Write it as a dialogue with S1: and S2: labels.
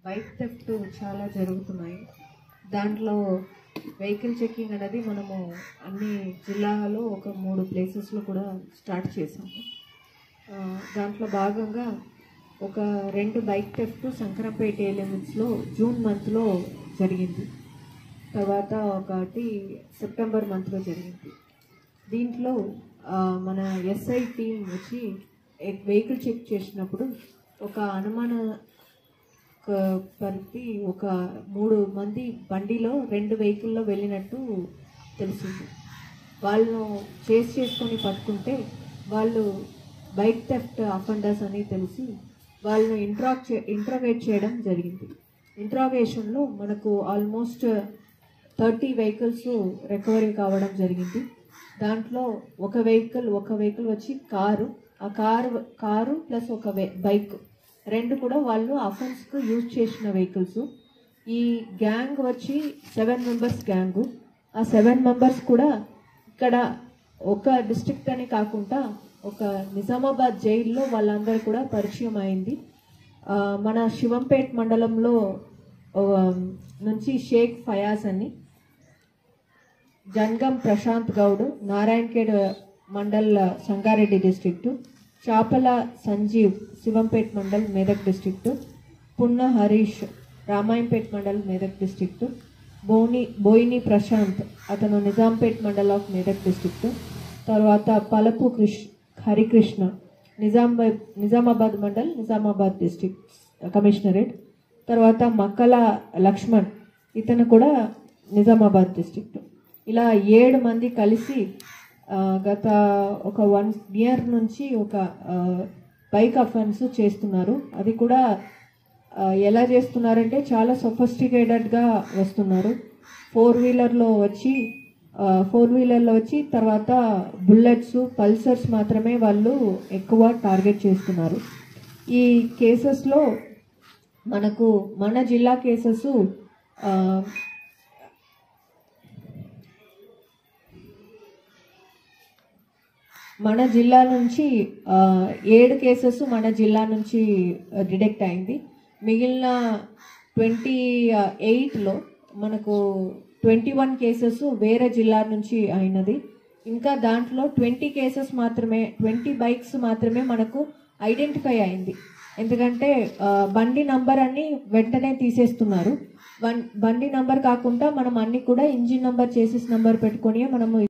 S1: bike theft చాలా జరుగుతున్నాయి దాంట్లో వెహికల్ చెకింగ్ అనేది మనము అన్ని జిల్లాలో ఒక మూడు ప్లేసెస్లో కూడా స్టార్ట్ చేసాము ఆ, దాంట్లో భాగంగా ఒక రెండు బైక్ థెఫ్ట్ శంకరంపేట లిమిట్స్లో జూన్ మంత్లో జరిగింది తర్వాత ఒకటి సెప్టెంబర్ మంత్లో జరిగింది దీంట్లో ఆ, మన ఎస్ఐ టీం వచ్చి వెహికల్ చెక్ చేసినప్పుడు ఒక అనుమాన క- పరిధి ఒక మూడు మంది బండిలో రెండు వెహికల్లో వెళ్ళినట్టు తెలిసింది వాళ్ళను చేసి చేసుకొని పట్టుకుంటే వాళ్ళు బైక్ థెఫ్ట్ అఫెండర్స్ అని తెలిసి వాళ్ళను ఇంట్రాక్ చే ఇంట్రాగేట్ చేయడం జరిగింది ఇంట్రాగేషన్లో మనకు ఆల్మోస్ట్ థర్టీ వెహికల్స్ రికవరీ కావడం జరిగింది దాంట్లో ఒక వెహికల్ ఒక వెహికల్ వచ్చి కారు ఆ కారు కారు ప్లస్ ఒక వే- బైక్ రెండు కూడా వాళ్ళు అఫెన్స్కు యూజ్ చేసిన వెహికల్స్ ఈ గ్యాంగ్ వచ్చి సెవెన్ మెంబర్స్ గ్యాంగు ఆ సెవెన్ మెంబర్స్ కూడా ఇక్కడ ఒక డిస్ట్రిక్ట్ అని కాకుండా ఒక నిజామాబాద్ జైల్లో వాళ్ళందరూ కూడా పరిచయం అయింది ఆ, మన శివంపేట్ మండలంలో ఆ, నుంచి షేక్ ఫయాజ్ అని Jangam Prashanth Goud Narayankhed mandal Sangareddy district Chapala Sanjeev Shivampet mandal Medak district Punna Harish Ramayampet mandal Medak district Boni Boini Prashanth అతను నిజాంపేట్ మండల్ ఆఫ్ మెదక్ డిస్ట్రిక్టు తర్వాత పలపు కృష్ హరికృష్ణ నిజామాబాద్ నిజామాబాద్ మండల్ నిజామాబాద్ డిస్ట్రిక్ట్ కమిషనరేట్ తర్వాత మక్కల లక్ష్మణ్ ఇతను కూడా నిజామాబాద్ డిస్ట్రిక్ట్ ఇలా ఏడు మంది కలిసి ఆ, గత ఒక వన్ ఇయర్ నుంచి ఒక బైక్ అఫెన్స్ చేస్తున్నారు అది కూడా ఆ, ఎలా చేస్తున్నారంటే చాలా సొఫస్టికేటెడ్గా వస్తున్నారు ఫోర్ వీలర్లో వచ్చి ఫోర్ వీలర్లో వచ్చి తర్వాత బుల్లెట్స్ పల్సర్స్ మాత్రమే వాళ్ళు ఎక్కువ టార్గెట్ చేస్తున్నారు ఈ కేసెస్లో మనకు మన జిల్లా కేసెస్ ఆ, మన జిల్లా నుంచి ఆ, ఏడు కేసెస్ మన జిల్లా నుంచి డిటెక్ట్ అయింది మిగిలిన ట్వంటీ ఎయిట్లో మనకు ట్వంటీ వన్ కేసెస్ వేరే జిల్లా నుంచి అయినది ఇంకా దాంట్లో ట్వంటీ కేసెస్ మాత్రమే ట్వంటీ బైక్స్ మాత్రమే మనకు ఐడెంటిఫై అయింది ఎందుకంటే ఆ, బండి నంబర్ అన్ని వెంటనే తీసేస్తున్నారు వన్ బండి నంబర్ కాకుండా మనం అన్ని కూడా ఇంజిన్ నంబర్ చేసేసి నంబర్ పెట్టుకొని మనము